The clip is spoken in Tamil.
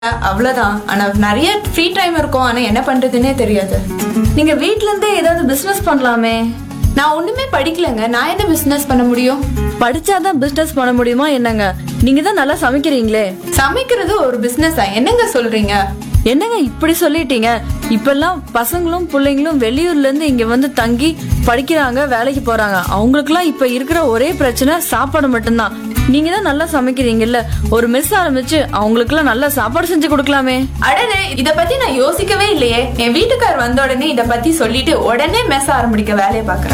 அவ்வளவுதான் ஆனா நிறைய ஃப்ரீ டைம் இருக்கும் ஆனா என்ன பண்றதுன்னே தெரியாது நீங்க வீட்ல இருந்தே ஏதாவது பிசினஸ் பண்ணலாமே நான் ஒண்ணுமே படிக்கலங்க நான் என்ன பிசினஸ் பண்ண முடியும் படிச்சாதான் பிசினஸ் பண்ண முடியுமா என்னங்க நீங்க தான் நல்லா சமைக்கிறீங்களே சமைக்கிறது ஒரு பிசினஸா என்னங்க சொல்றீங்க என்னங்க இப்படி சொல்லிட்டீங்க இப்பெல்லாம் பசங்களும் பிள்ளைங்களும் வெளியூர்ல இருந்து இங்க வந்து தங்கி படிக்கிறாங்க வேலைக்கு போறாங்க அவங்களுக்குலாம் இப்ப இருக்கிற ஒரே பிரச்சனை சாப்பாடு மட்டும்தான் நீங்க தான் நல்லா சமைக்கிறீங்கல்ல ஒரு மெஸ் ஆரம்பிச்சு அவங்களுக்குலாம் நல்லா சாப்பாடு செஞ்சு கொடுக்கலாமே அடனே இத பத்தி நான் யோசிக்கவே இல்லையே என் வீட்டுக்கார் வந்த உடனே இத பத்தி சொல்லிட்டு உடனே மெஸ் ஆரம்பிக்க வேலையை பாக்குறேன்